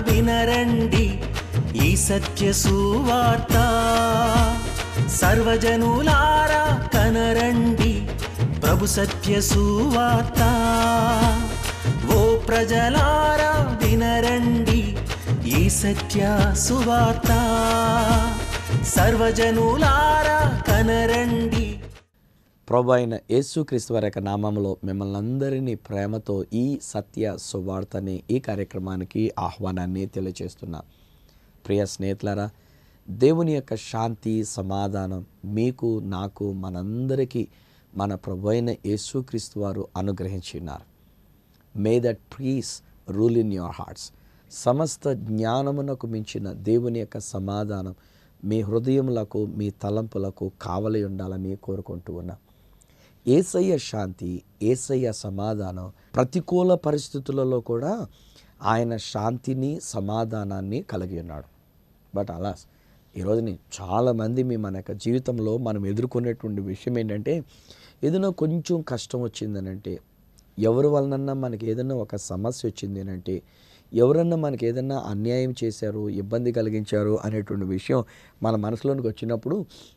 వినరండి ఈ సత్య సువార్త సర్వజనులారా కనరండి ప్రభు సత్య సువార్త ఓ ప్రజలారా వినరండి ఈ సత్య సువార్త సర్వజనులారా కనరండి ప్రభు అయిన యేసుక్రీస్తు వారి యొక్క నామంలో మిమ్మల్ని అందరినీ ప్రేమతో ఈ సత్య సువార్తని ఈ కార్యక్రమానికి ఆహ్వానాన్ని తెలియజేస్తున్నా ప్రియ స్నేహితులారా దేవుని యొక్క శాంతి సమాధానం మీకు నాకు మనందరికీ మన ప్రభు అయిన యేసుక్రీస్తు వారు అనుగ్రహించినారు may that peace rule in your hearts సమస్త జ్ఞానమునకు మించిన దేవుని యొక్క సమాధానం మీ హృదయములకు మీ తలంపులకు కావలి ఉండాలని కోరుకుంటూ ఉన్నా ఏసయ్య శాంతి ఏసయ్య సమాధానం ప్రతికూల పరిస్థితులలో కూడా ఆయన శాంతిని సమాధానాన్ని కలిగి ఉన్నాడు బట్ అలా ఈరోజుని చాలామంది మీ మన యొక్క జీవితంలో మనం ఎదుర్కొనేటువంటి విషయం ఏంటంటే ఏదైనా కొంచెం కష్టం వచ్చిందనంటే ఎవరి వలనన్నా మనకి ఏదైనా ఒక సమస్య వచ్చింది అని అంటే ఎవరన్నా మనకి ఏదైనా అన్యాయం చేశారు ఇబ్బంది కలిగించారు అనేటువంటి విషయం మన మనసులోనికి వచ్చినప్పుడు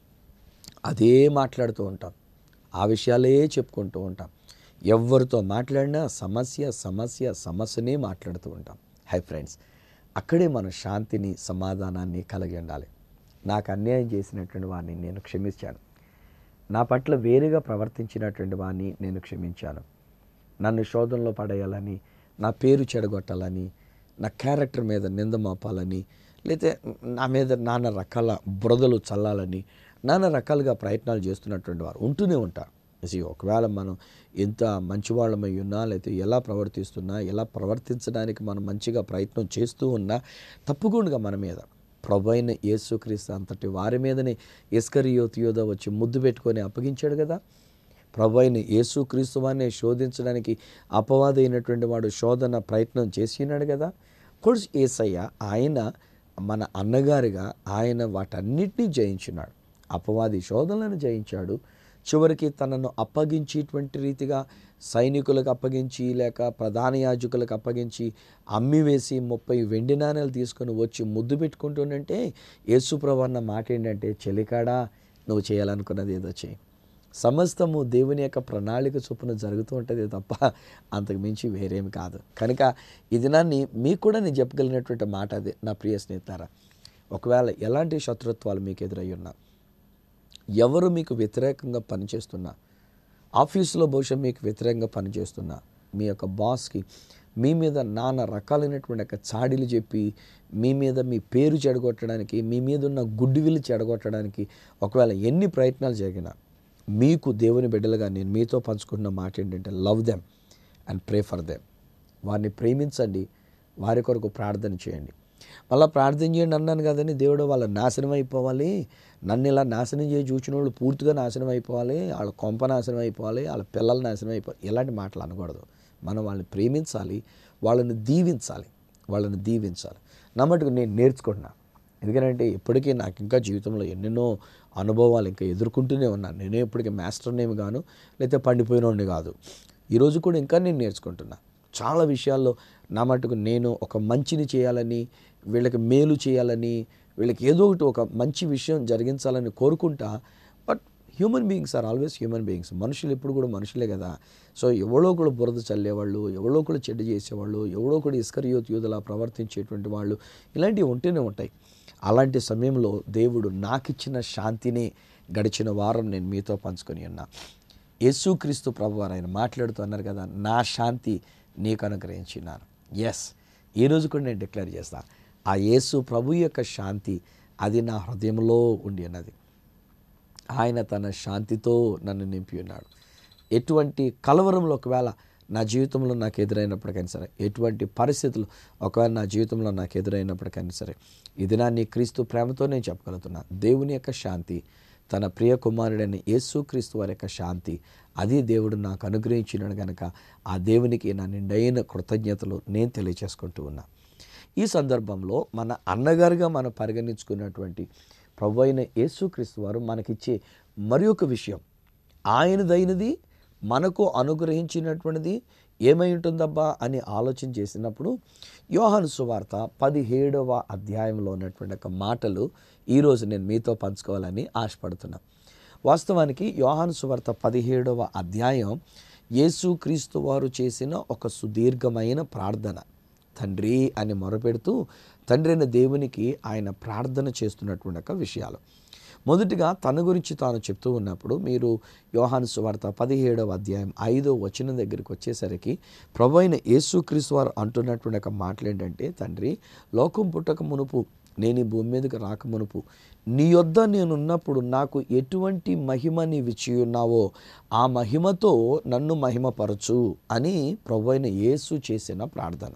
అదే మాట్లాడుతూ ఉంటాం ఆ విషయాలే చెప్పుకుంటూ ఉంటాం ఎవరితో మాట్లాడినా సమస్య సమస్య సమస్యనే మాట్లాడుతూ ఉంటాం హై ఫ్రెండ్స్ అక్కడే మన శాంతిని సమాధానాన్ని కలిగి ఉండాలి నాకు అన్యాయం చేసినటువంటి వాడిని నేను క్షమించాను నా పట్ల వేరుగా ప్రవర్తించినటువంటి వాడిని నేను క్షమించాను నన్ను శోధనలో పడేయాలని నా పేరు చెడగొట్టాలని నా క్యారెక్టర్ మీద నింద మోపాలని లేతే నా మీద నానా రకాల బురదలు చల్లాలని నానా రకాలుగా ప్రయత్నాలు చేస్తున్నటువంటి వారు ఉంటూనే ఉంటారు See, ఒకవేళ మనం ఎంత మంచివాళ్ళమై ఉన్నా లేకపోతే ఎలా ప్రవర్తిస్తున్నా ఎలా ప్రవర్తించడానికి మనం మంచిగా ప్రయత్నం చేస్తూ ఉన్నా తప్పకుండా మన మీద ప్రభు అయిన యేసుక్రీస్తు అంతటి వారి మీదనే ఇస్కరియోత్ యోధ వచ్చి ముద్దు పెట్టుకొని అప్పగించాడు కదా ప్రభు అయిన యేసుక్రీస్తు వారిని శోధించడానికి అపవాది అయినటువంటి వాడు శోధన ప్రయత్నం చేసినాడు కదా కోర్స్ ఏసయ్య ఆయన మన అన్నగారిగా ఆయన వాటన్నిటినీ జయించినాడు అపవాది శోధనలను జయించాడు చివరికి తనను అప్పగించేటువంటి రీతిగా సైనికులకు అప్పగించి లేక ప్రధాన యాజకులకు అప్పగించి అమ్మివేసి ముప్పై వెండి నాణేలు తీసుకొని వచ్చి ముద్దు పెట్టుకుంటుండంటే యేసుప్రభు అన్న మాట ఏంటంటే చెలికాడా నువ్వు చేయాలనుకున్నది ఏదో చేయి సమస్తము దేవుని యొక్క ప్రణాళిక చొప్పున జరుగుతూ ఉంటుంది తప్ప అంతకు మించి వేరేమి కాదు కనుక ఈ దినాన్ని మీకు కూడా నేను చెప్పగలిగినటువంటి మాట అదే నా ప్రియ స్నేహితారా ఒకవేళ ఎలాంటి శత్రుత్వాలు మీకు ఎదురై ఉన్నా ఎవరు మీకు వ్యతిరేకంగా పనిచేస్తున్నా ఆఫీసులో బహుశా మీకు వ్యతిరేకంగా పనిచేస్తున్నా మీ యొక్క బాస్కి మీ మీద నానా రకాలైనటువంటి యొక్క చాడీలు చెప్పి మీ మీద మీ పేరు చెడగొట్టడానికి మీ మీద ఉన్న గుడ్డివిలు చెడగొట్టడానికి ఒకవేళ ఎన్ని ప్రయత్నాలు జరిగినా మీకు దేవుని బిడ్డలుగా నేను మీతో పంచుకున్న మాట ఏంటంటే love them and pray for them వారిని ప్రేమించండి వారి కొరకు ప్రార్థన చేయండి మళ్ళీ ప్రార్థన చేయండి అన్నాను కదండి దేవుడు వాళ్ళ నాశనం అయిపోవాలి నన్ను ఇలా నాశనం చేసి చూచిన వాళ్ళు పూర్తిగా నాశనం అయిపోవాలి వాళ్ళ కొంప నాశనం అయిపోవాలి వాళ్ళ పిల్లలు నాశనం అయిపోవాలి ఇలాంటి మాటలు అనకూడదు మనం వాళ్ళని ప్రేమించాలి వాళ్ళని దీవించాలి వాళ్ళని దీవించాలి నా మటుకు నేను నేర్చుకుంటున్నా ఎందుకంటే ఇప్పటికీ నాకు ఇంకా జీవితంలో ఎన్నెన్నో అనుభవాలు ఇంకా ఎదుర్కొంటూనే ఉన్నాను నేనే ఇప్పటికీ మాస్టర్ నేమ్ గాను లేకపోతే పండిపోయినోడిని కాదు ఈరోజు కూడా ఇంకా నేను నేర్చుకుంటున్నా చాలా విషయాల్లో నా మటుకు నేను ఒక మంచిని చేయాలని వీళ్ళకి మేలు చేయాలని వీళ్ళకి ఏదో ఒకటి ఒక మంచి విషయం జరిగించాలని కోరుకుంటా but human beings are always human beings మనుషులు ఎప్పుడు కూడా మనుషులే కదా సో ఎవడో కూడా బురద చల్లేవాళ్ళు ఎవడో కూడా చెడ్డ చేసేవాళ్ళు ఎవడో కూడా ఇస్కరియోత్ యూదులా ప్రవర్తించేటువంటి వాళ్ళు ఇలాంటివి ఉంటూనే ఉంటాయి అలాంటి సమయంలో దేవుడు నాకిచ్చిన శాంతిని గడిచిన వారం నేను మీతో పంచుకొని ఉన్నా యేసుక్రీస్తు ప్రభువారు ఆయన మాట్లాడుతూ అన్నారు కదా నా శాంతి నీకు అనుగ్రహించినాను ఎస్ ఈరోజు కూడా నేను డిక్లేర్ చేస్తాను ఆ యేసు ప్రభు యొక్క శాంతి అది నా హృదయంలో ఉండి ఉన్నది ఆయన తన శాంతితో నన్ను నింపి ఉన్నాడు ఎటువంటి కలవరంలో ఒకవేళ నా జీవితంలో నాకు ఎదురైనప్పటికైనా సరే ఎటువంటి పరిస్థితులు ఒకవేళ నా జీవితంలో నాకు ఎదురైనప్పటికైనా సరే ఈ దినాన్ని క్రీస్తు ప్రేమతో నేను చెప్పగలుగుతున్నా దేవుని యొక్క శాంతి తన ప్రియ కుమారుడైన యేసుక్రీస్తు వారి యొక్క శాంతి అది దేవుడు నాకు అనుగ్రహించినాడు కనుక ఆ దేవునికి నా నిండైన కృతజ్ఞతలు నేను తెలియచేసుకుంటూ ఉన్నా ఈ సందర్భంలో మన అన్నగారుగా మనం పరిగణించుకున్నటువంటి ప్రభు అయిన యేసుక్రీస్తు వారు మనకిచ్చే మరి ఒక విషయం ఆయనదైనది మనకు అనుగ్రహించినటువంటిది ఏమై ఉంటుందబ్బా అని ఆలోచన చేసినప్పుడు యోహాను సువార్త పదిహేడవ అధ్యాయంలో ఉన్నటువంటి ఒక మాటలు ఈరోజు నేను మీతో పంచుకోవాలని ఆశపడుతున్నాను వాస్తవానికి యోహాను సువార్త పదిహేడవ అధ్యాయం యేసుక్రీస్తు వారు చేసిన ఒక సుదీర్ఘమైన ప్రార్థన తండ్రి అని మొరపెడుతూ తండ్రి అయిన దేవునికి ఆయన ప్రార్థన చేస్తున్నటువంటి ఒక విషయాలు మొదటిగా తన గురించి తాను చెప్తూ ఉన్నప్పుడు మీరు యోహాను సువార్త పదిహేడవ అధ్యాయం ఐదో వచనం దగ్గరికి వచ్చేసరికి ప్రభు అయిన యేసుక్రీస్తు వారు అంటున్నటువంటి ఒక మాటలు ఏంటంటే తండ్రి లోకం పుట్టక మునుపు నేను ఈ భూమి మీదకి రాక మునుపు నీ యొద్ద నేనున్నప్పుడు నాకు ఎటువంటి మహిమ నీవు ఇచ్చి ఉన్నావో ఆ మహిమతో నన్ను మహిమపరచు అని ప్రభు అయిన యేసు చేసిన ప్రార్థన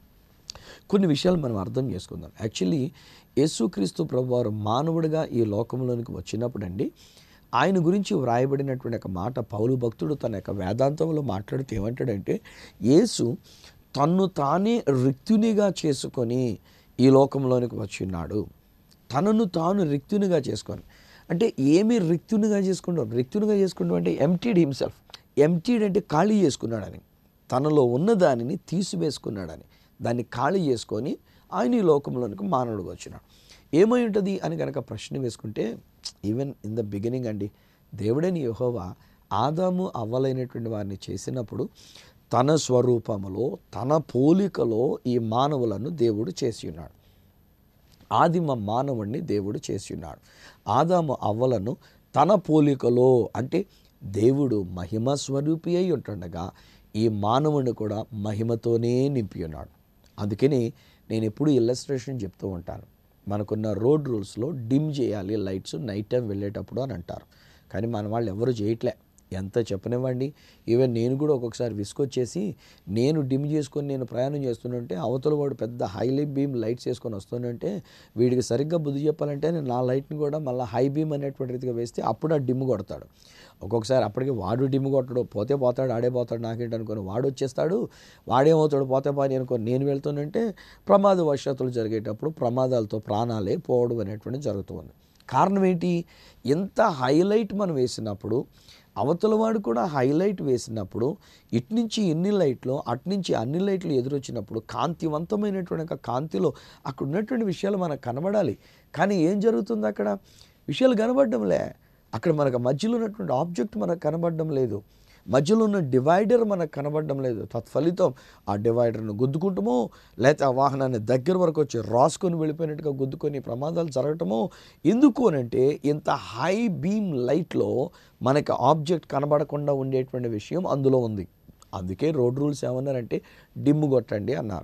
కొన్ని విషయాలు మనం అర్థం చేసుకుందాం యాక్చువల్లీ యేసుక్రీస్తు ప్రభు వారు మానవుడిగా ఈ లోకంలోనికి వచ్చినప్పుడు అండి ఆయన గురించి వ్రాయబడినటువంటి ఒక మాట పౌలు భక్తుడు తన యొక్క వేదాంతంలో మాట్లాడుతూ ఏమంటాడంటే యేసు తన్ను తానే రిక్తునిగా చేసుకొని ఈ లోకంలోనికి వచ్చిన్నాడు తనను తాను రిక్తునిగా చేసుకొని అంటే ఏమి రిక్తునిగా చేసుకుంటాం రిక్తునిగా చేసుకుంటాం అంటే ఎంటీడ్ హిమ్సెల్ఫ్ ఎంటీడ్ అంటే ఖాళీ చేసుకున్నాడని తనలో ఉన్న దానిని తీసివేసుకున్నాడని దాన్ని ఖాళీ చేసుకొని ఆయన ఈ లోకంలోనికి మానవుడిగా వచ్చినాడు ఏమై ఉంటుంది అని కనుక ప్రశ్న వేసుకుంటే ఈవెన్ ఇన్ ద బిగినింగ్ అండి దేవుడని యెహోవా ఆదాము అవ్వలైనటువంటి వారిని చేసినప్పుడు తన స్వరూపములో తన పోలికలో ఈ మానవులను దేవుడు చేసి ఉన్నాడు ఆదిమ మానవుణ్ణి దేవుడు చేసి ఉన్నాడు ఆదాము అవ్వలను తన పోలికలో అంటే దేవుడు మహిమ స్వరూపి అయి ఉంటుండగా ఈ మానవుని కూడా మహిమతోనే నింపి ఉన్నాడు అందుకని నేను ఎప్పుడు ఇల్లస్ట్రేషన్ చెప్తూ ఉంటాను మనకున్న రోడ్ రూల్స్లో డిమ్ చేయాలి లైట్స్ నైట్ టైం వెళ్ళేటప్పుడు అని అంటారు కానీ మన వాళ్ళు ఎవరు చేయట్లే ఎంత చెప్పనివ్వండి ఈవెన్ నేను కూడా ఒక్కొక్కసారి విసుకొచ్చేసి నేను డిమ్ చేసుకొని నేను ప్రయాణం చేస్తుంటే అవతల వాడు పెద్ద హైలైట్ బీమ్ లైట్స్ వేసుకొని వస్తుంటే వీడికి సరిగ్గా బుద్ధి చెప్పాలంటే నేను నా లైట్ని కూడా మళ్ళీ హై బీమ్ అనేటువంటి రీతిగా వేస్తే అప్పుడు ఆ డిమ్ కొడతాడు ఒక్కొక్కసారి అప్పటికి వాడు డిమ్ కొట్టడు పోతే పోతాడు ఆడే పోతాడు నాకేంటి అనుకొని వాడు వచ్చేస్తాడు వాడేమవుతాడు పోతే పోని అనుకొని నేను వెళ్తుంటే ప్రమాద వశాతులు జరిగేటప్పుడు ప్రమాదాలతో ప్రాణాలే పోవడం అనేటువంటి జరుగుతుంది కారణం ఏంటి ఎంత హైలైట్ మనం వేసినప్పుడు అవతల వాడు కూడా హైలైట్ వేసినప్పుడు ఇటు నుంచి ఇన్ని లైట్లు అటు నుంచి అన్ని లైట్లు ఎదురొచ్చినప్పుడు కాంతివంతమైనటువంటి ఒక కాంతిలో అక్కడ ఉన్నటువంటి విషయాలు మనకు కనబడాలి కానీ ఏం జరుగుతుంది అక్కడ విషయాలు కనబడడంలే అక్కడ మనకు మధ్యలో ఉన్నటువంటి ఆబ్జెక్ట్ మనకు కనబడడం లేదు మధ్యలో ఉన్న డివైడర్ మనకు కనబడడం లేదు తత్ఫలితం ఆ డివైడర్ను గుద్దుకుంటామో లేకపోతే ఆ వాహనాన్ని దగ్గర వరకు వచ్చి రాసుకొని వెళ్ళిపోయినట్టుగా గుద్దుకొని ప్రమాదాలు జరగటమో ఎందుకు అనంటే ఇంత హై బీమ్ లైట్లో మనకి ఆబ్జెక్ట్ కనబడకుండా ఉండేటువంటి విషయం అందులో ఉంది అందుకే రోడ్ రూల్స్ ఏమన్నారంటే డిమ్ము కొట్టండి అన్నారు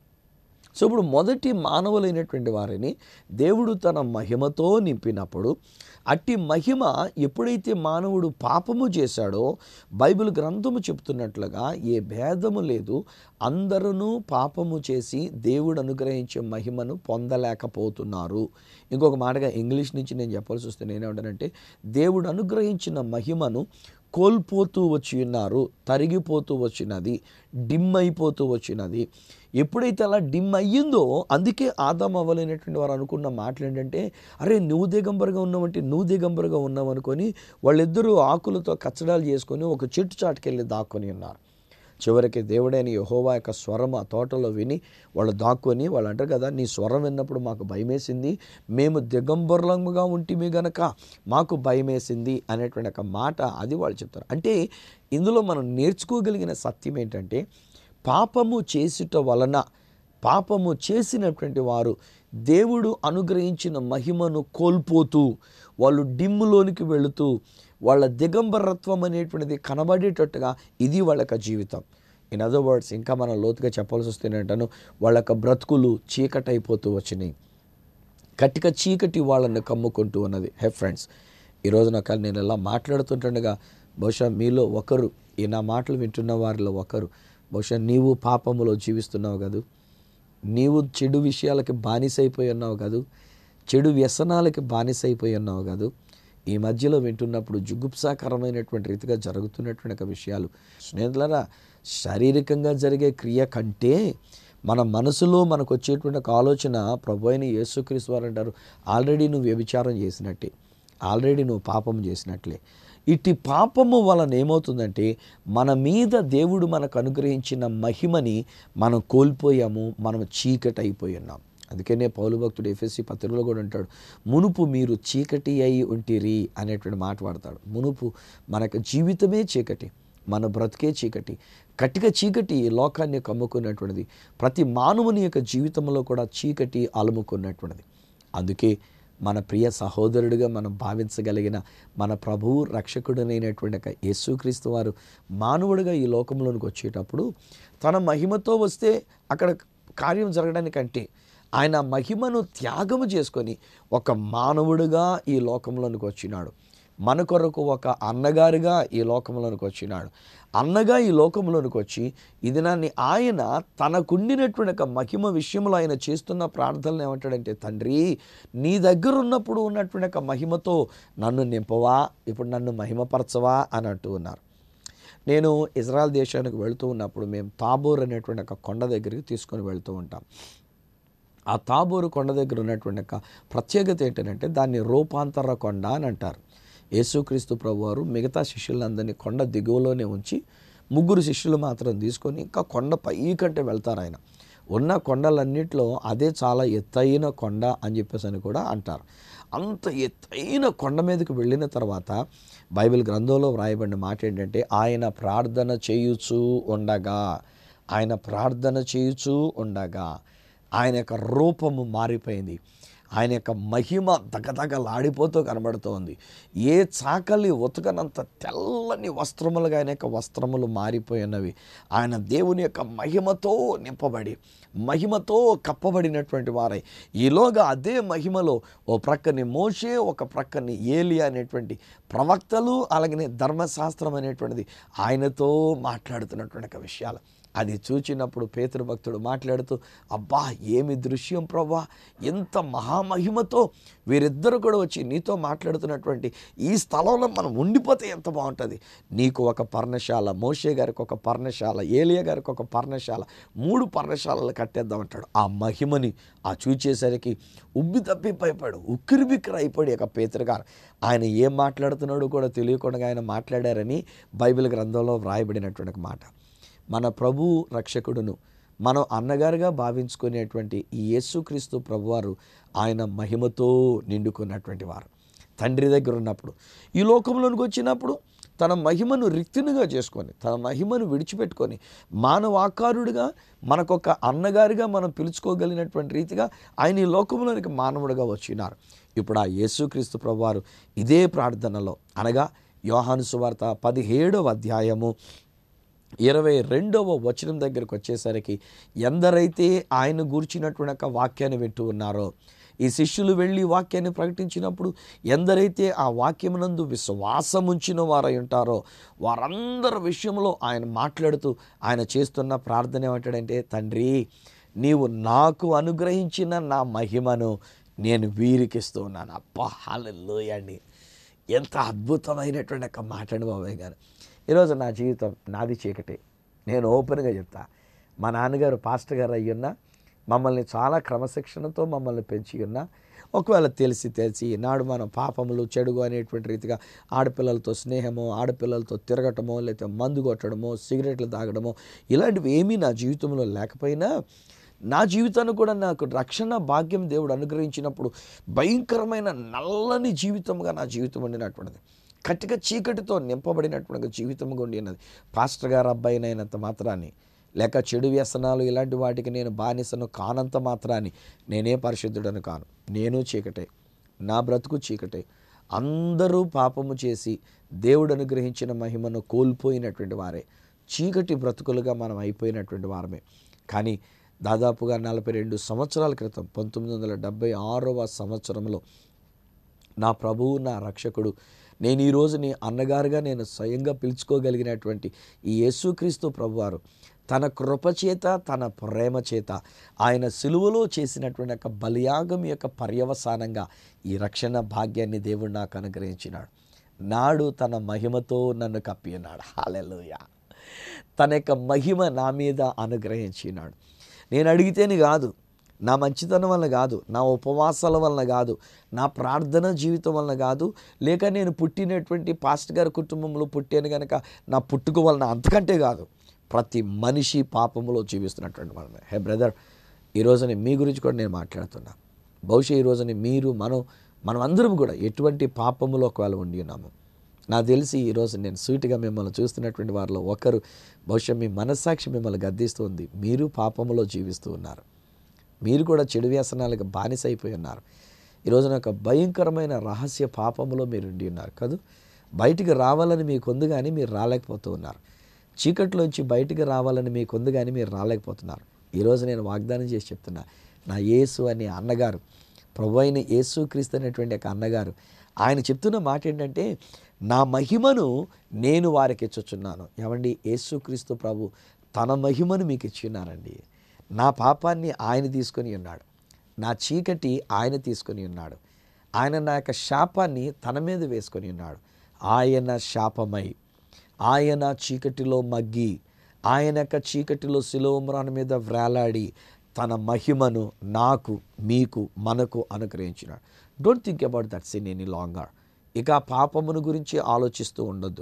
సో ఇప్పుడు మొదటి మానవులైనటువంటి వారిని దేవుడు తన మహిమతో నింపినప్పుడు అట్టి మహిమ ఎప్పుడైతే మానవుడు పాపము చేశాడో బైబిల్ గ్రంథము చెప్తున్నట్లుగా ఏ భేదము లేదు అందరూ పాపము చేసి దేవుడు అనుగ్రహించే మహిమను పొందలేకపోతున్నారు ఇంకొక మాటగా ఇంగ్లీష్ నుంచి నేను చెప్పాల్సి వస్తే నేనేమంటానంటే దేవుడు అనుగ్రహించిన మహిమను కోల్పోతూ వచ్చి ఉన్నారు తరిగిపోతూ వచ్చినది డిమ్ అయిపోతూ వచ్చినది ఎప్పుడైతే అలా డిమ్ అయ్యిందో అందుకే ఆదాం అవ్వలేనటువంటి వారు అనుకున్న మాటలు ఏంటంటే అరే నువ్వు దిగంబరుగా ఉన్నావంటే నువ్వు దిగంబరుగా ఉన్నావు అనుకొని వాళ్ళిద్దరూ ఆకులతో కచ్చడాలు చేసుకొని ఒక చెట్టు చాటుకెళ్ళి దాక్కొని ఉన్నారు చివరికి దేవుడైన యహోవా యొక్క స్వరం ఆ తోటలో విని వాళ్ళు దాక్కొని వాళ్ళు అంటారు కదా నీ స్వరం విన్నప్పుడు మాకు భయమేసింది మేము దిగంబరులముగా ఉంటిమి గనక మాకు భయమేసింది అనేటువంటి ఒక మాట అది వాళ్ళు చెప్తారు అంటే ఇందులో మనం నేర్చుకోగలిగిన సత్యం ఏంటంటే పాపము చేయుట వలన పాపము చేసినటువంటి వారు దేవుడు అనుగ్రహించిన మహిమను కోల్పోతూ వాళ్ళు డిమ్ములోనికి వెళుతూ వాళ్ళ దిగంబరత్వం అనేటువంటిది కనబడేటట్టుగా ఇది వాళ్ళ యొక్క జీవితం ఇన్ అదర్ వర్డ్స్ ఇంకా మనం లోతుగా చెప్పాల్సి వస్తే ఏంటంటాను వాళ్ళ యొక్క బ్రతుకులు చీకటైపోతూ వచ్చినాయి కట్టిక చీకటి వాళ్ళని కమ్ముకుంటూ ఉన్నది హే ఫ్రెండ్స్ ఈరోజు నాకు నేను ఇలా మాట్లాడుతుంటుండగా బహుశా మీలో ఒకరు ఈ నా మాటలు వింటున్న వారిలో ఒకరు బహుశా నీవు పాపములో జీవిస్తున్నావు కదూ నీవు చెడు విషయాలకి బానిసైపోయి ఉన్నావు కాదు చెడు వ్యసనాలకి బానిసైపోయి ఉన్నావు కాదు ఈ మధ్యలో వింటున్నప్పుడు జుగుప్సాకరమైనటువంటి రీతిగా జరుగుతున్నటువంటి ఒక విషయాలు స్నేహితులరా శారీరకంగా జరిగే క్రియ కంటే మన మనసులో మనకు వచ్చేటువంటి ఒక ఆలోచన ప్రభు అయిన యేసుక్రీస్తు వారు అంటారు ఆల్రెడీ నువ్వు వ్యభిచారం చేసినట్టే ఆల్రెడీ నువ్వు పాపం చేసినట్లే ఇటు పాపము వలన ఏమవుతుందంటే మన మీద దేవుడు మనకు అనుగ్రహించిన మహిమని మనం కోల్పోయాము మనం చీకటి అయిపోయి ఉన్నాం అందుకనే పౌలు భక్తుడు ఎఫ్ఎస్సి పత్రికలో కూడా అంటాడు మునుపు మీరు చీకటి అయి ఉంటిరి అనేటువంటి మాట వాడతాడు మునుపు మనకు జీవితమే చీకటి మన బ్రతికే చీకటి కట్టిక చీకటి ఈ లోకాన్ని కమ్ముకున్నటువంటిది ప్రతి మానవుని యొక్క జీవితంలో కూడా చీకటి అలుముకున్నటువంటిది అందుకే మన ప్రియ సహోదరుడిగా మనం భావించగలిగిన మన ప్రభువు రక్షకుడనైనటువంటి ఒక యేసుక్రీస్తు వారు మానవుడిగా ఈ లోకంలోనికి వచ్చేటప్పుడు తన మహిమతో వస్తే అక్కడ కార్యం జరగడానికంటే ఆయన మహిమను త్యాగము చేసుకొని ఒక మానవుడిగా ఈ లోకంలోనికి వచ్చినాడు మన కొరకు ఒక అన్నగారిగా ఈ లోకంలోనికి వచ్చినాడు అన్నగా ఈ లోకంలోనికి వచ్చి ఈ దినాన్ని ఆయన తనకుండినటువంటి ఒక మహిమ విషయంలో ఆయన చేస్తున్న ప్రార్థనలు ఏమంటాడంటే తండ్రి నీ దగ్గర ఉన్నప్పుడు ఉన్నటువంటి ఒక మహిమతో నన్ను నింపవా ఇప్పుడు నన్ను మహిమపరచవా అని అంటూ ఉన్నారు నేను ఇజ్రాయల్ దేశానికి వెళుతూ ఉన్నప్పుడు మేము తాబోర్ అనేటువంటి ఒక కొండ దగ్గరికి తీసుకొని వెళ్తూ ఉంటాం ఆ తాబోరు కొండ దగ్గర ఉన్నటువంటి ఒక ప్రత్యేకత ఏంటంటే దాన్ని రూపాంతర కొండ అని అంటారు యేసుక్రీస్తు ప్రభు వారు మిగతా శిష్యులందరినీ కొండ దిగువలోనే ఉంచి ముగ్గురు శిష్యులు మాత్రం తీసుకొని ఇంకా కొండ పైకంటే వెళ్తారు ఆయన ఉన్న కొండలన్నింటిలో అదే చాలా ఎత్తైన కొండ అని చెప్పేసి అని కూడా అంటారు అంత ఎత్తైన కొండ మీదకి వెళ్ళిన తర్వాత బైబిల్ గ్రంథంలో వ్రాయబడిన మాట ఏంటంటే ఆయన ప్రార్థన చేయుచూ ఉండగా ఆయన ప్రార్థన చేయుచూ ఉండగా ఆయన యొక్క రూపము మారిపోయింది ఆయన యొక్క మహిమ దగదగలాడిపోతూ కనబడుతోంది ఏ చాకలి ఉతకనంత తెల్లని వస్త్రములుగా ఆయన యొక్క వస్త్రములు మారిపోయినవి ఆయన దేవుని యొక్క మహిమతో నింపబడి మహిమతో కప్పబడినటువంటి వారై ఈలోగా అదే మహిమలో ఓ ప్రక్కని మోషే ఒక ప్రక్కని ఏలియా అనేటువంటి ప్రవక్తలు అలాగనే ధర్మశాస్త్రం అనేటువంటిది ఆయనతో మాట్లాడుతున్నటువంటి ఒక విషయాలు అది చూచినప్పుడు పేతురు భక్తుడు మాట్లాడుతూ అబ్బా ఏమి దృశ్యం ప్రభా ఎంత మహామహిమతో వీరిద్దరు కూడా వచ్చి నీతో మాట్లాడుతున్నటువంటి ఈ స్థలంలో మనం ఉండిపోతే ఎంత బాగుంటుంది నీకు ఒక పర్ణశాల మోషే గారికి ఒక పర్ణశాల ఏలియా గారికి ఒక పర్ణశాల మూడు పర్ణశాలలు కట్టేద్దామంటాడు ఆ మహిమని ఆ చూచేసరికి ఉబ్బి తప్పిపోయిపోయాడు ఉక్కిరి బిక్కిరి అయిపోయాడు ఇక పేతురు గారు ఆయన ఏం మాట్లాడుతున్నాడో కూడా తెలియకుండా ఆయన మాట్లాడారని బైబిల్ గ్రంథంలో వ్రాయబడినటువంటి ఒక మాట మన ప్రభు రక్షకుడును మనం అన్నగారుగా భావించుకునేటువంటి ఈ యేసుక్రీస్తు ప్రభువారు ఆయన మహిమతో నిండుకున్నటువంటి వారు తండ్రి దగ్గర ఉన్నప్పుడు ఈ లోకంలోనికి వచ్చినప్పుడు తన మహిమను రిక్తినిగా చేసుకొని తన మహిమను విడిచిపెట్టుకొని మానవాకారుడిగా మనకొక అన్నగారిగా మనం పిలుచుకోగలిగినటువంటి రీతిగా ఆయన ఈ లోకంలోనికి మానవుడిగా వచ్చినారు ఇప్పుడు ఆ యేసుక్రీస్తు ప్రభువారు ఇదే ప్రార్థనలో అనగా యోహాను సువార్త పదిహేడవ అధ్యాయము ఇరవై రెండవ వచనం దగ్గరకు వచ్చేసరికి ఎందరైతే ఆయన గూర్చినటువంటి ఒక వాక్యాన్ని వింటూ ఉన్నారో ఈ శిష్యులు వెళ్ళి వాక్యాన్ని ప్రకటించినప్పుడు ఎందరైతే ఆ వాక్యమునందు విశ్వాసం ఉంచిన వారై ఉంటారో వారందరి విషయంలో ఆయన మాట్లాడుతూ ఆయన చేస్తున్న ప్రార్థన ఏమంటాడంటే తండ్రి నీవు నాకు అనుగ్రహించిన నా మహిమను నేను వీరికిస్తూ ఉన్నాను అబ్బా హాలెల్లోయండి ఎంత అద్భుతమైనటువంటి ఒక మాట అండి బాబాయ్ గారు ఈరోజు నా జీవితం నాది చీకటి నేను ఓపెన్గా చెప్తా మా నాన్నగారు పాస్టర్ గారు అయ్యున్నా మమ్మల్ని చాలా క్రమశిక్షణతో మమ్మల్ని పెంచి ఉన్నా ఒకవేళ తెలిసి తెలిసి ఈనాడు మనం పాపములు చెడుగు అనేటువంటి రీతిగా ఆడపిల్లలతో స్నేహమో ఆడపిల్లలతో తిరగటమో లేకపోతే మందు కొట్టడమో సిగరెట్లు తాగడమో ఇలాంటివి ఏమీ నా జీవితంలో లేకపోయినా నా జీవితాన్ని కూడా నాకు రక్షణ భాగ్యం దేవుడు అనుగ్రహించినప్పుడు భయంకరమైన నల్లని జీవితంగా నా జీవితం ఉండినటువంటిది కట్టిక చీకటితో నింపబడినటువంటి జీవితంగా ఉండినది పాస్టర్ గారు అబ్బాయినైనంత మాత్రాన్ని లేక చెడు వ్యసనాలు ఇలాంటి వాటికి నేను బానిసను కానంత మాత్రాన్ని నేనే పరిశుద్ధుడను కాను నేను చీకటే నా బ్రతుకు చీకటే అందరూ పాపము చేసి దేవుడు అనుగ్రహించిన మహిమను కోల్పోయినటువంటి వారే చీకటి బ్రతుకులుగా మనం అయిపోయినటువంటి వారమే కానీ దాదాపుగా నలభై రెండు సంవత్సరాల క్రితం పంతొమ్మిది వందల డెబ్భై ఆరవ సంవత్సరంలో నా ప్రభువు నా రక్షకుడు నేను ఈరోజు నీ అన్నగారుగా నేను స్వయంగా పిలుచుకోగలిగినటువంటి ఈ యేసుక్రీస్తు ప్రభువారు తన కృపచేత తన ప్రేమ చేత ఆయన సిలువలో చేసినటువంటి యొక్క బలియాగం యొక్క పర్యవసానంగా ఈ రక్షణ భాగ్యాన్ని దేవుడు నాకు అనుగ్రహించినాడు నాడు తన మహిమతో నన్ను కప్పి ఉన్నాడు హాలెలుయ తన యొక్క మహిమ నా మీద అనుగ్రహించినాడు నేను అడిగితేని కాదు నా మంచితనం వలన కాదు నా ఉపవాసాల వలన కాదు నా ప్రార్థన జీవితం వలన కాదు లేక నేను పుట్టినటువంటి పాస్ట్ గారి కుటుంబంలో పుట్టాను కనుక నా పుట్టుక వలన అంతకంటే కాదు ప్రతి మనిషి పాపములో జీవిస్తున్నటువంటి వలన హే బ్రదర్ ఈరోజుని మీ గురించి కూడా నేను మాట్లాడుతున్నా బహుశా ఈ రోజుని మీరు మనం మనం అందరం కూడా ఎటువంటి పాపములో ఒకవేళ ఉండి ఉన్నాము నాకు తెలిసి ఈరోజు నేను సూటిగా మిమ్మల్ని చూస్తున్నటువంటి వారిలో ఒకరు బహుశా మీ మనస్సాక్షి మిమ్మల్ని గద్దిస్తుంది మీరు పాపములో జీవిస్తూ ఉన్నారు మీరు కూడా చెడు వ్యసనాలకు బానిస అయిపోయి ఉన్నారు ఈరోజున ఒక భయంకరమైన రహస్య పాపములో మీరు ఉండి ఉన్నారు కాదు బయటికి రావాలని మీకు ఉంది కానీ మీరు రాలేకపోతూ ఉన్నారు చీకట్లోంచి బయటికి రావాలని మీకు ఉంది కానీ మీరు రాలేకపోతున్నారు ఈరోజు నేను వాగ్దానం చేసి చెప్తున్నా నా యేసు అనే అన్నగారు ప్రభు అయిన యేసు క్రీస్తు అనేటువంటి ఒక అన్నగారు ఆయన చెప్తున్న మాట ఏంటంటే నా మహిమను నేను వారికి ఇచ్చుచున్నాను ఏమండి యేసుక్రీస్తు ప్రభు తన మహిమను మీకు ఇచ్చిన్నారండి నా పాపాన్ని ఆయన తీసుకొని ఉన్నాడు నా చీకటి ఆయన తీసుకొని ఉన్నాడు ఆయన నా యొక్క శాపాన్ని తన మీద వేసుకొని ఉన్నాడు ఆయన శాపమై ఆయన చీకటిలో మగ్గి ఆయన యొక్క చీకటిలో శిలోమ్రాన్ మీద వ్రేలాడి తన మహిమను నాకు మీకు మనకు అనుగ్రహించినాడు don't think about that sin any longer ఇక ఆ పాపమును గురించి ఆలోచిస్తూ ఉండొద్దు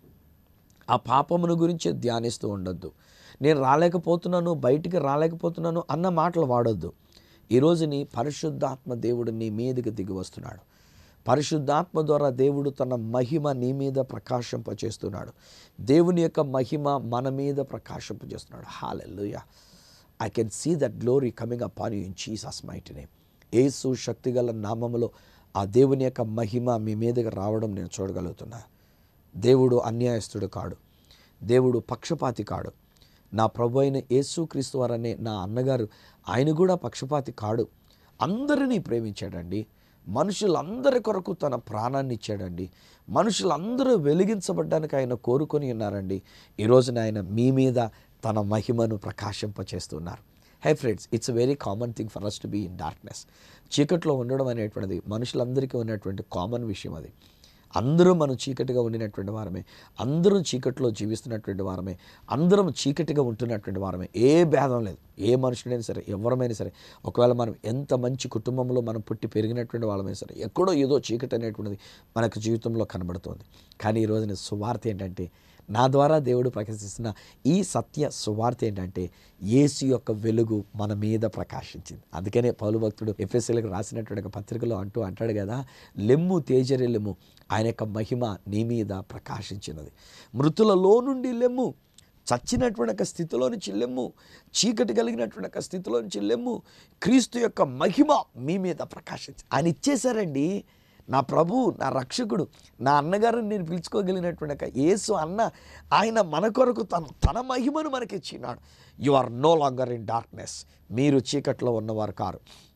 ఆ పాపమును గురించి ధ్యానిస్తూ ఉండొద్దు నేను రాలేకపోతున్నాను బయటికి రాలేకపోతున్నాను అన్న మాటలు వాడొద్దు ఈరోజు నీ పరిశుద్ధాత్మ దేవుడు నీ మీదకి దిగి వస్తున్నాడు పరిశుద్ధాత్మ ద్వారా దేవుడు తన మహిమ నీ మీద ప్రకాశింపచేస్తున్నాడు దేవుని యొక్క మహిమ మన మీద ప్రకాశింపజేస్తున్నాడు hallelujah I can see that glory coming up on you in Jesus mighty name ఏసు శక్తిగల నామములో ఆ దేవుని యొక్క మహిమ మీ మీదకి రావడం నేను చూడగలుగుతున్నా దేవుడు అన్యాయస్తుడు కాడు దేవుడు పక్షపాతి కాడు నా ప్రభు అయిన యేసుక్రీస్తు వారనే నా అన్నగారు ఆయన కూడా పక్షపాతి కాడు అందరినీ ప్రేమించాడండి మనుషులందరి కొరకు తన ప్రాణాన్ని ఇచ్చాడండి మనుషులందరూ వెలిగించబడ్డానికి ఆయన కోరుకొని ఉన్నారండి ఈరోజున ఆయన మీ మీద తన మహిమను ప్రకాశింపచేస్తున్నారు hi friends it's very common thing for us to be in darkness చీకట్లో ఉండడం అనేటువంటిది మనుషులందరికీ ఉన్నటువంటి కామన్ విషయం అది అందరూ మనం చీకటిగా ఉండినటువంటి వారమే అందరం చీకటిలో జీవిస్తున్నటువంటి వారమే అందరం చీకటిగా ఉంటున్నటువంటి వారమే ఏ భేదం లేదు ఏ మనుషుడైనా సరే ఎవరమైనా సరే ఒకవేళ మనం ఎంత మంచి కుటుంబంలో మనం పుట్టి పెరిగినటువంటి వాళ్ళమైనా సరే ఎక్కడో ఏదో చీకటి అనేటువంటిది మనకు జీవితంలో కనబడుతుంది కానీ ఈరోజు సువార్త ఏంటంటే నా ద్వారా దేవుడు ప్రకాశిస్తున్న ఈ సత్య సువార్త ఏంటంటే యేసు యొక్క వెలుగు మన మీద ప్రకాశించింది అందుకనే పౌలు భక్తుడు ఎఫ్ఎస్ఎల్కి రాసినటువంటి ఒక పత్రికలో అంటూ అంటాడు కదా లెమ్ము తేజరెల్లెము ఆయన యొక్క మహిమ నీ మీద ప్రకాశించినది మృతులలో నుండి లెమ్ము చచ్చినటువంటి ఒక స్థితిలో నుంచి లెమ్ము చీకటి కలిగినటువంటి ఒక స్థితిలో నుంచి లెమ్ము క్రీస్తు యొక్క మహిమ మీ మీద ప్రకాశించి ఆయన ఇచ్చేశారండి నా ప్రభు నా రక్షకుడు నా అన్నగారిని నేను పిలుచుకోగలిగినటువంటి ఒక యేసు అన్న ఆయన మన కొరకు తన తన మహిమను మనకి ఇచ్చినాడు you are no longer in darkness మీరు చీకట్లో ఉన్నవారు కారు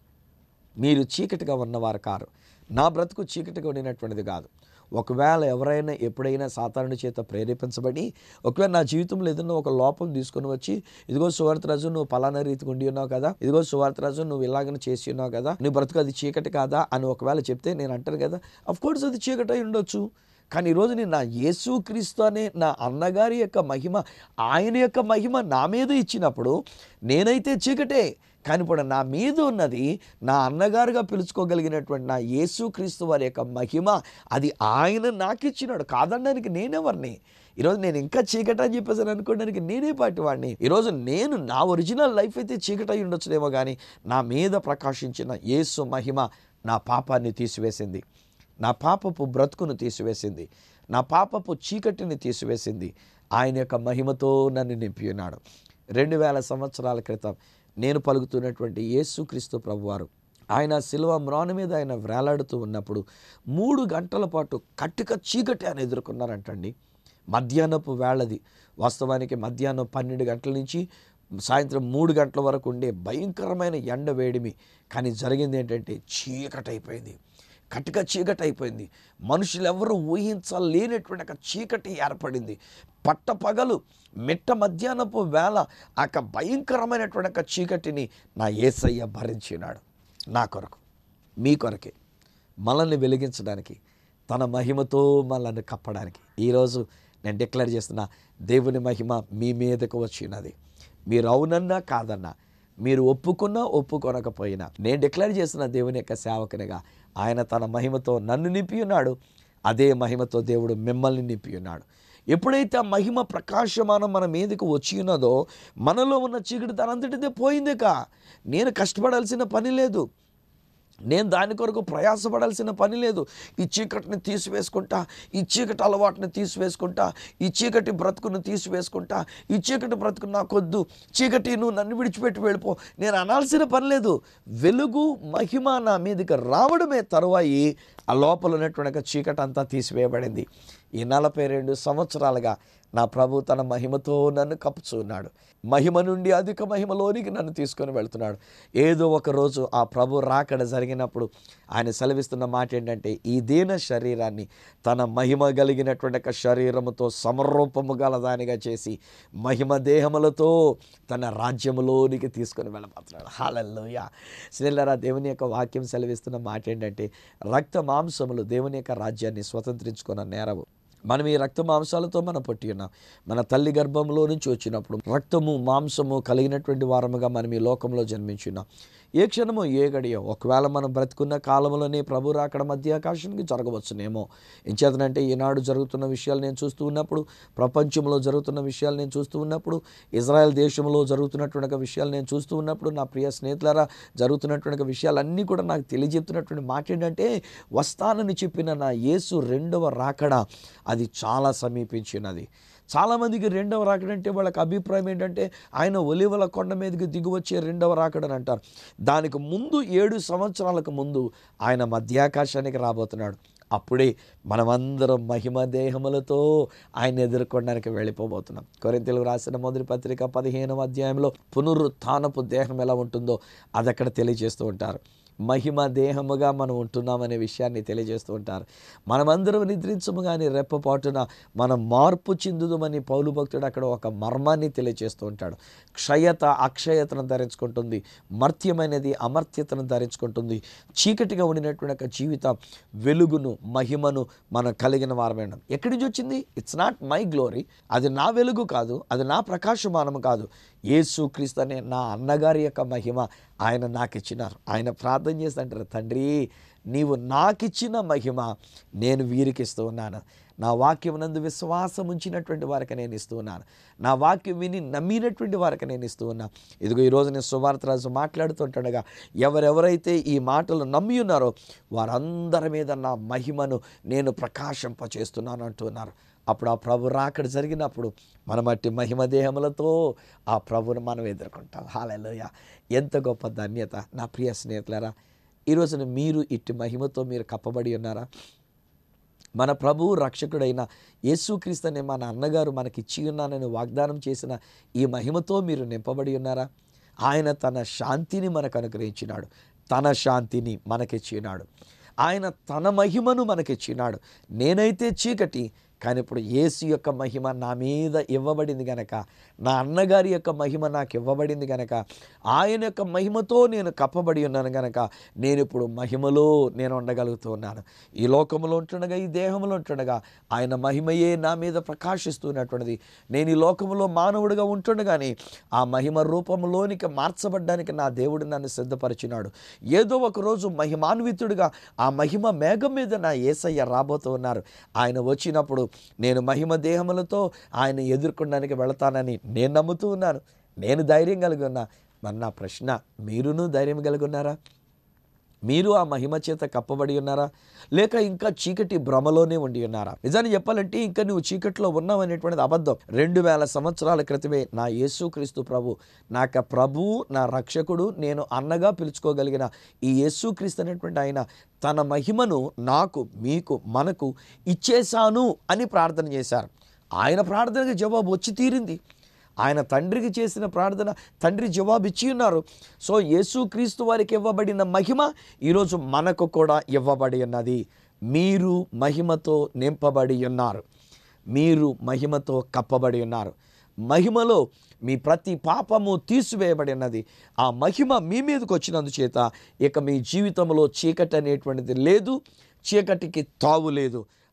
మీరు చీకటిగా ఉన్నవారు కారు నా బ్రతుకు చీకటిగా ఉండినటువంటిది కాదు ఒకవేళ ఎవరైనా ఎప్పుడైనా సాతానుడి చేత ప్రేరేపించబడి ఒకవేళ నా జీవితంలో ఏదైనా ఒక లోపం తీసుకొని వచ్చి ఇదిగో సువార్తరాజు నువ్వు పలానా రీతికి ఉండి ఉన్నావు కదా ఇదిగో సువార్తరాజు నువ్వు ఇలాగని చేసి ఉన్నావు కదా నీ బ్రతుకు అది చీకటి కాదా అని ఒకవేళ చెప్తే నేను అంటాను కదా అఫ్ కోర్స్ అది చీకటి అయి ఉండొచ్చు కానీ ఈరోజు నేను నా యేసుక్రీస్తు అనే నా అన్నగారి యొక్క మహిమ ఆయన యొక్క మహిమ నా మీద ఇచ్చినప్పుడు నేనైతే చీకటే కానీ ఇప్పుడు నా మీద ఉన్నది నా అన్నగారుగా పిలుచుకోగలిగినటువంటి నా యేసుక్రీస్తు వారి యొక్క మహిమ అది ఆయన నాకు ఇచ్చినాడు కాదనడానికి నేనెవరిని ఈరోజు నేను ఇంకా చీకట అని చెప్పేసి అనుకోవడానికి నేనే పాటి వాడిని ఈరోజు నేను నా ఒరిజినల్ లైఫ్ అయితే చీకట అయి ఉండొచ్చునేమో కానీ నా మీద ప్రకాశించిన యేసు మహిమ నా పాపాన్ని తీసివేసింది నా పాపపు బ్రతుకును తీసివేసింది నా పాపపు చీకటిని తీసివేసింది ఆయన యొక్క మహిమతో నన్ను నింపి ఉన్నాడు రెండు వేల సంవత్సరాల క్రితం నేను పలుకుతున్నటువంటి యేసుక్రీస్తు ప్రభువారు ఆయన శిలువ మ్రాను మీద ఆయన వేలాడుతూ ఉన్నప్పుడు మూడు గంటల పాటు కట్టిక చీకటి అని ఎదుర్కొన్నారంటండి మధ్యాహ్నపు వేళది వాస్తవానికి మధ్యాహ్నం పన్నెండు గంటల నుంచి సాయంత్రం మూడు గంటల వరకు ఉండే భయంకరమైన ఎండ వేడిమి కానీ జరిగింది ఏంటంటే చీకటి అయిపోయింది కటిక చీకటి అయిపోయింది మనుషులు ఎవరు ఊహించలేనటువంటి ఒక చీకటి ఏర్పడింది పట్టపగలు మిట్ట మధ్యాహ్నపు వేళ ఆ యొక్క భయంకరమైనటువంటి ఒక చీకటిని నా ఏసయ్య భరించినాడు నా కొరకు మీ కొరకే మనల్ని వెలిగించడానికి తన మహిమతో మనల్ని కప్పడానికి ఈరోజు నేను డిక్లేర్ చేస్తున్న దేవుని మహిమ మీ మీదకు వచ్చినది మీరు అవునన్నా కాదన్నా మీరు ఒప్పుకున్నా ఒప్పుకొనకపోయినా నేను డిక్లేర్ చేసిన దేవుని యొక్క సేవకునిగా ఆయన తన మహిమతో నన్ను నింపి ఉన్నాడు అదే మహిమతో దేవుడు మిమ్మల్ని నింపి ఉన్నాడు ఎప్పుడైతే ఆ మహిమ ప్రకాశమానం మన మీదకి వచ్చి ఉన్నదో మనలో ఉన్న చీకటి తనంతటిదే పోయిందిక నేను కష్టపడాల్సిన పని లేదు నేను దాని కొరకు ప్రయాసపడాల్సిన పని లేదు ఈ చీకటిని తీసివేసుకుంటా ఈ చీకటి అలవాటుని తీసివేసుకుంటా ఈ చీకటి బ్రతుకును తీసివేసుకుంటా ఈ చీకటి బ్రతుకు నాకొద్దు చీకటి నువ్వు నన్ను విడిచిపెట్టి వెళ్ళిపో నేను అనాల్సిన పని లేదు వెలుగు మహిమ నా మీదకి రావడమే తరువాయి ఆ లోపల ఉన్నటువంటి చీకటి అంతా తీసివేయబడింది ఈ నలభై రెండు సంవత్సరాలుగా నా ప్రభు తన మహిమతో నన్ను కప్పుచున్నాడు మహిమ నుండి అధిక మహిమలోనికి నన్ను తీసుకొని వెళ్తున్నాడు ఏదో ఒక రోజు ఆ ప్రభు రాకడ జరిగినప్పుడు ఆయన సెలవిస్తున్న మాట ఏంటంటే ఈ దీన శరీరాన్ని తన మహిమ కలిగినటువంటి ఒక శరీరముతో సమరూపము గలదానిగా చేసి మహిమ దేహములతో తన రాజ్యములోనికి తీసుకొని వెళ్ళబోతున్నాడు హాలల్లోయ శ్రీలరా దేవుని యొక్క వాక్యం సెలవిస్తున్న మాట ఏంటంటే రక్త మాంసములు దేవుని యొక్క రాజ్యాన్ని స్వతంత్రించుకున్న నేరవు మనం ఈ రక్త మాంసాలతో మనం పుట్టి ఉన్నాం మన తల్లి గర్భంలో నుంచి వచ్చినప్పుడు రక్తము మాంసము కలిగినటువంటి వారముగా మనం ఈ లోకంలో జన్మించున్నాం ఏ క్షణము ఏ గడియో ఒకవేళ మనం బ్రతుకున్న కాలంలోనే ప్రభు రాకడ మధ్య ఆకాశానికి జరగవచ్చునేమో ఎంచేతనంటే ఈనాడు జరుగుతున్న విషయాలు నేను చూస్తూ ఉన్నప్పుడు ప్రపంచంలో జరుగుతున్న విషయాలు నేను చూస్తూ ఉన్నప్పుడు ఇజ్రాయెల్ దేశంలో జరుగుతున్నటువంటి ఒక విషయాలు నేను చూస్తూ ఉన్నప్పుడు నా ప్రియ స్నేహితులారా జరుగుతున్నటువంటి ఒక విషయాలన్నీ కూడా నాకు తెలియజెప్తున్నటువంటి మాట ఏంటంటే వస్తానని చెప్పిన నా యేసు రెండవ రాకడ అది చాలా సమీపించినది చాలామందికి రెండవ రాకడంటే వాళ్ళకి అభిప్రాయం ఏంటంటే ఆయన ఒలివల కొండ మీదకి దిగువచ్చే రెండవ రాకడని అంటారు దానికి ముందు ఏడు సంవత్సరాలకు ముందు ఆయన మధ్యాకాశానికి రాబోతున్నాడు అప్పుడే మనమందరం మహిమ దేహములతో ఆయన ఎదుర్కొనడానికి వెళ్ళిపోబోతున్నాం కొరింతలు రాసిన మొదటి పత్రిక పదిహేనవ అధ్యాయంలో పునరుత్థానపు దేహం ఎలా ఉంటుందో అది అక్కడ తెలియజేస్తూ ఉంటారు మహిమ దేహముగా మనం ఉంటున్నామనే విషయాన్ని తెలియజేస్తూ ఉంటారు మనమందరం నిద్రించము కానీ రెప్పపాటున మనం మార్పు చెందుదమని పౌలు భక్తుడు అక్కడ ఒక మర్మాన్ని తెలియజేస్తూ ఉంటాడు క్షయత అక్షయతను ధరించుకుంటుంది మర్త్యమైనది అమర్త్యతను ధరించుకుంటుంది చీకటిగా ఉండినటువంటి ఒక జీవితం వెలుగును మహిమను మనం కలిగిన వారమే ఉన్నాం ఎక్కడి నుంచి వచ్చింది ఇట్స్ నాట్ మై గ్లోరీ అది నా వెలుగు కాదు అది నా ప్రకాశమానము కాదు యేసు క్రీస్తు అనే నా అన్నగారి యొక్క మహిమ ఆయన నాకు ఇచ్చినారు ఆయన ప్రార్థన చేసి అంటారు తండ్రి నీవు నాకిచ్చిన మహిమ నేను వీరికి ఇస్తూ ఉన్నాను నా వాక్యం నందు విశ్వాసం ఉంచినటువంటి వారికి నేను ఇస్తూ ఉన్నాను నా వాక్యం విని నమ్మినటువంటి వారికి నేను ఇస్తూ ఉన్నా ఇదిగో ఈరోజు నేను సువార్తరాజు మాట్లాడుతుంటుండగా ఎవరెవరైతే ఈ మాటలు నమ్మి ఉన్నారో వారందరి మీద నా మహిమను నేను ప్రకాశింపచేస్తున్నాను అంటున్నారు అప్పుడు ఆ ప్రభు రాకడ జరిగినప్పుడు మనం అట్టి మహిమ దేహములతో ఆ ప్రభును మనం ఎదుర్కొంటాం హాలలోయ ఎంత గొప్ప ధన్యత నా ప్రియ స్నేహితులారా ఈరోజున మీరు ఇట్టి మహిమతో మీరు కప్పబడి ఉన్నారా మన ప్రభువు రక్షకుడైన యేసుక్రీస్తు అనే మన అన్నగారు మనకి ఇచ్చి ఉన్నానని వాగ్దానం చేసిన ఈ మహిమతో మీరు నింపబడి ఉన్నారా ఆయన తన శాంతిని మనకు అనుగ్రహించినాడు తన శాంతిని మనకిచ్చినాడు ఆయన తన మహిమను మనకిచ్చినాడు నేనైతే చీకటి కానీ ఇప్పుడు యేసు యొక్క మహిమ నా మీద ఇవ్వబడింది గనక నా అన్నగారి యొక్క మహిమ నాకు ఇవ్వబడింది గనక ఆయన యొక్క మహిమతో నేను కప్పబడి ఉన్నాను గనక నేను ఇప్పుడు మహిమలో నేను ఉండగలుగుతూ ఉన్నాను ఈ లోకంలో ఉంటుండగా ఈ దేహంలో ఉంటుండగా ఆయన మహిమయే నా మీద ప్రకాశిస్తున్నటువంటిది నేను ఈ లోకంలో మానవుడిగా ఉంటుండగానే ఆ మహిమ రూపంలోనికి మార్చబడ్డానికి నా దేవుడు నన్ను సిద్ధపరిచినాడు ఏదో ఒక రోజు మహిమాన్వితుడిగా ఆ మహిమ మేఘం మీద నా ఏసయ్య రాబోతూ ఉన్నారు ఆయన వచ్చినప్పుడు నేను మహిమ దేహములతో ఆయన ఎదుర్కొనడానికి వెళతానని నేను నమ్ముతూ ఉన్నాను నేను ధైర్యం కలిగి ఉన్నా మరి నా ప్రశ్న మీరును ధైర్యం కలిగి ఉన్నారా మీరు ఆ మహిమ చేత కప్పబడి ఉన్నారా లేక ఇంకా చీకటి భ్రమలోనే ఉండి ఉన్నారా నిజాన్ని చెప్పాలంటే ఇంకా నువ్వు చీకట్లో ఉన్నావు అనేటువంటిది అబద్ధం రెండు వేల సంవత్సరాల క్రితమే నా యేసుక్రీస్తు ప్రభు నాక ప్రభు నా రక్షకుడు నేను అన్నగా పిలుచుకోగలిగిన ఈ యేసుక్రీస్తు అనేటువంటి ఆయన తన మహిమను నాకు మీకు మనకు ఇచ్చేశాను అని ప్రార్థన చేశారు ఆయన ప్రార్థనకి జవాబు వచ్చి తీరింది ఆయన తండ్రికి చేసిన ప్రార్థన తండ్రి జవాబు ఇచ్చి ఉన్నారు సో యేసుక్రీస్తు వారికి ఇవ్వబడిన మహిమ ఈరోజు మనకు కూడా ఇవ్వబడి ఉన్నది మీరు మహిమతో నింపబడి ఉన్నారు మీరు మహిమతో కప్పబడి ఉన్నారు మహిమలో మీ ప్రతి పాపము తీసివేయబడి ఉన్నది ఆ మహిమ మీ మీదకి వచ్చినందుచేత ఇక మీ జీవితంలో చీకటి అనేటువంటిది లేదు చీకటికి తావు లేదు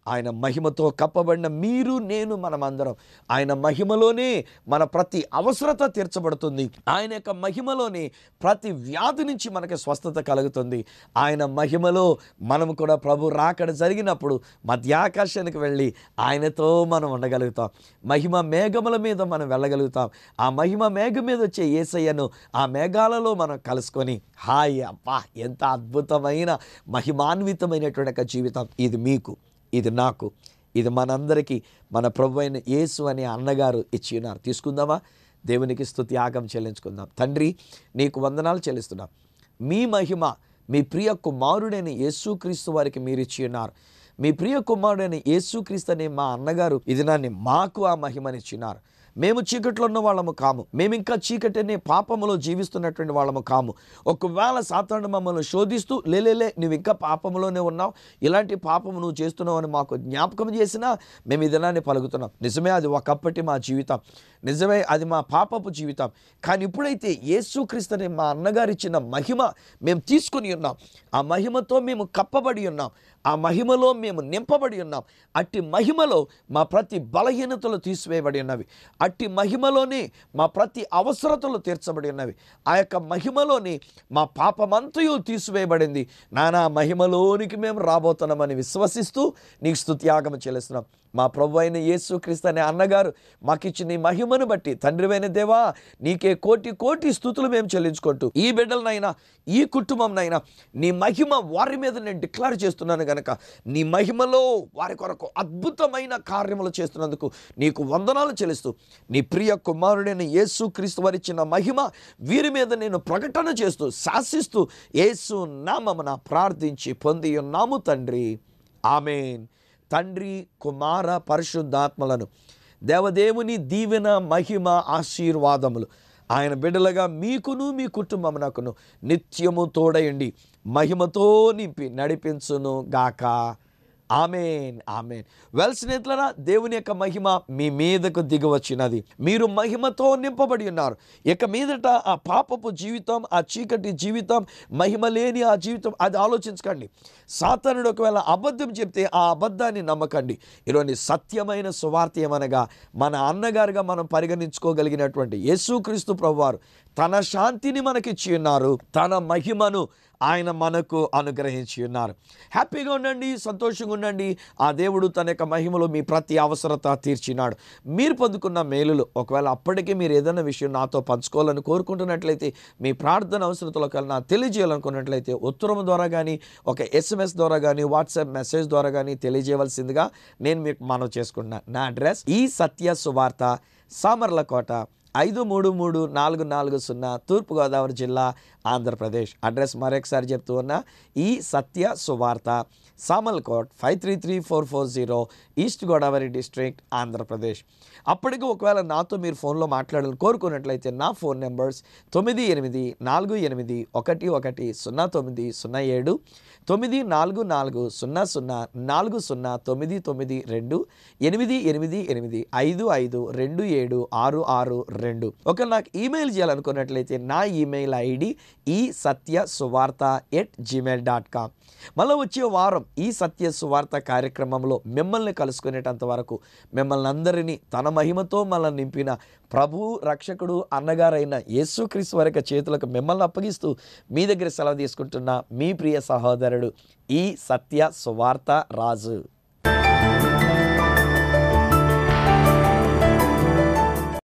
ఆయన మహిమతో కప్పబడిన మీరు నేను మనమందరం ఆయన మహిమలోనే మన ప్రతి అవసరత తీర్చబడుతుంది ఆయన యొక్క మహిమలోనే ప్రతి వ్యాధి నుంచి మనకి స్వస్థత కలుగుతుంది ఆయన మహిమలో మనం కూడా ప్రభు రాకడ జరిగినప్పుడు మధ్యాకాశానికి వెళ్ళి ఆయనతో మనం ఉండగలుగుతాం మహిమ మేఘముల మీద మనం వెళ్ళగలుగుతాం ఆ మహిమ మేఘం మీద వచ్చే ఏసయ్యను ఆ మేఘాలలో మనం కలుసుకొని హాయ్ అబ్బా ఎంత అద్భుతమైన మహిమాన్వితమైనటువంటి ఒక జీవితం ఇది మీకు ఇది నాకు ఇది మనందరికీ మన ప్రభు అయిన యేసు అనే అన్నగారు ఇచ్చి ఉన్నారు తీసుకుందామా దేవునికి స్తుతి యాగం చెల్లించుకుందాం తండ్రి నీకు వందనాలు చెల్లిస్తున్నాం మీ మహిమ మీ ప్రియ కుమారుడైన యేసుక్రీస్తు వారికి మీరు ఇచ్చి ఉన్నారు మీ ప్రియ కుమారుడైన యేసుక్రీస్తు అనే మా అన్నగారు ఇది నాన్ని మాకు ఆ మహిమనిచ్చినారు మేము చీకట్లో ఉన్న వాళ్ళము కాము మేము ఇంకా చీకటి అనే పాపములో జీవిస్తున్నటువంటి వాళ్ళము కాము ఒకవేళ సాతాను మమ్మల్ని శోధిస్తూ లేలేలే నువ్వు ఇంకా పాపములోనే ఉన్నావు ఇలాంటి పాపము నువ్వు చేస్తున్నావు అని మాకు జ్ఞాపకం చేసినా మేము ఇదనాన్ని పలుకుతున్నాం నిజమే అది ఒకప్పటి మా జీవితం నిజమే అది మా పాపపు జీవితం కానీ ఇప్పుడైతే యేసుక్రీస్తు అనే మా అన్నగారు ఇచ్చిన మహిమ మేము తీసుకుని ఉన్నాం ఆ మహిమతో మేము కప్పబడి ఉన్నాం ఆ మహిమలో మేము నింపబడి ఉన్నాం అట్టి మహిమలో మా ప్రతి బలహీనతలు తీసివేయబడి ఉన్నవి అట్టి మహిమలోనే మా ప్రతి అవసరతలు తీర్చబడి ఉన్నవి ఆ యొక్క మహిమలోని మా పాపమంతయు తీసివేయబడింది నానా మహిమలోనికి మేము రాబోతున్నామని విశ్వసిస్తూ నీకు స్తుత్యాగం చెల్లిస్తున్నాం మా ప్రభు అయిన యేసుక్రీస్తు అనే అన్నగారు మాకిచ్చిన ఈ మహిమను బట్టి తండ్రివైన దేవా నీకే కోటి కోటి స్థుతులు మేము చెల్లించుకుంటూ ఈ బిడ్డలనైనా ఈ కుటుంబంనైనా నీ మహిమ వారి మీద నేను డిక్లేర్ చేస్తున్నాను గనక నీ మహిమలో వారి కొరకు అద్భుతమైన కార్యములు చేస్తున్నందుకు నీకు వందనాలు చెల్లిస్తూ నీ ప్రియ కుమారుడైన యేసు క్రీస్తు వారిచ్చిన మహిమ వీరి మీద నేను ప్రకటన చేస్తూ శాసిస్తూ యేసు నామమున ప్రార్థించి పొంది ఉన్నాము తండ్రి ఆమెన్ తండ్రి కుమార పరిశుద్ధాత్మలను దేవదేవుని దీవెన మహిమ ఆశీర్వాదములు ఆయన బిడ్డలుగా మీకును మీ కుటుంబమునకును నిత్యము తోడయండి మహిమతో నింపి నడిపించును గాక ఆమెన్ ఆమెన్ వెల్ స్నేహితులరా దేవుని యొక్క మహిమ మీ మీదకు దిగవచ్చినది మీరు మహిమతో నింపబడి ఉన్నారు ఇక మీదట ఆ పాపపు జీవితం ఆ చీకటి జీవితం మహిమ లేని ఆ జీవితం అది ఆలోచించకండి సాతానుడు ఒకవేళ అబద్ధం చెప్తే ఆ అబద్ధాన్ని నమ్మకండి ఈరోజు సత్యమైన సువార్త ఏమనగా మన అన్నగారుగా మనం పరిగణించుకోగలిగినటువంటి యేసుక్రీస్తు ప్రభువారు తన శాంతిని మనకిచ్చి ఉన్నారు తన మహిమను ఆయన మనకు అనుగ్రహించి ఉన్నారు హ్యాపీగా ఉండండి సంతోషంగా ఉండండి ఆ దేవుడు తన యొక్క మహిమలో మీ ప్రతి అవసరత తీర్చినాడు మీరు పొందుకున్న మేలులు ఒకవేళ అప్పటికే మీరు ఏదైనా విషయం నాతో పంచుకోవాలని కోరుకుంటున్నట్లయితే మీ ప్రార్థన అవసరతలో కన్నా తెలియజేయాలనుకున్నట్లయితే ఉత్తరం ద్వారా కానీ ఒక ఎస్ఎంఎస్ ద్వారా కానీ వాట్సాప్ మెసేజ్ ద్వారా కానీ తెలియజేయవలసిందిగా నేను మీకు మనవి చేసుకుంటున్నాను నా అడ్రస్ ఈ సత్య సువార్త సామర్లకోట ఐదు మూడు మూడు నాలుగు నాలుగు సున్నా తూర్పుగోదావరి జిల్లా ఆంధ్రప్రదేశ్ అడ్రస్ మరొకసారి చెప్తూ ఉన్నా ఈ సత్య సువార్త Samalkot five three three four four zero East Godavari district Andhra Pradesh అప్పటికి ఒకవేళ నాతో మీరు ఫోన్లో మాట్లాడాలని కోరుకున్నట్లయితే నా ఫోన్ నెంబర్స్ తొమ్మిది ఎనిమిది నాలుగు ఎనిమిది ఒకటి ఒకటి సున్నా తొమ్మిది సున్నా ఏడు తొమ్మిది నాలుగు నాలుగు సున్నా సున్నా నాలుగు సున్నా తొమ్మిది తొమ్మిది రెండు ఎనిమిది ఎనిమిది ఎనిమిది ఐదు ఐదు రెండు ఏడు ఆరు ఆరు రెండు ఒక నాకు ఈమెయిల్ చేయాలనుకున్నట్లయితే నా ఈమెయిల్ ఐడి ఈ సత్య సువార్త ఎట్ జీమెయిల్ డాట్ కామ్ మళ్ళీ వచ్చే వారం ఈ సత్య సువార్త కార్యక్రమంలో మిమ్మల్ని కలుసుకునేటంత వరకు మిమ్మల్ని అందరినీ తన మహిమతో మనల్ని నింపిన ప్రభు రక్షకుడు అన్నగారైన యేసుక్రీస్తు వారి చేతులకు మిమ్మల్ని అప్పగిస్తూ మీ దగ్గర సెలవు తీసుకుంటున్న మీ ప్రియ సహోదరుడు ఈ సత్య సువార్త రాజు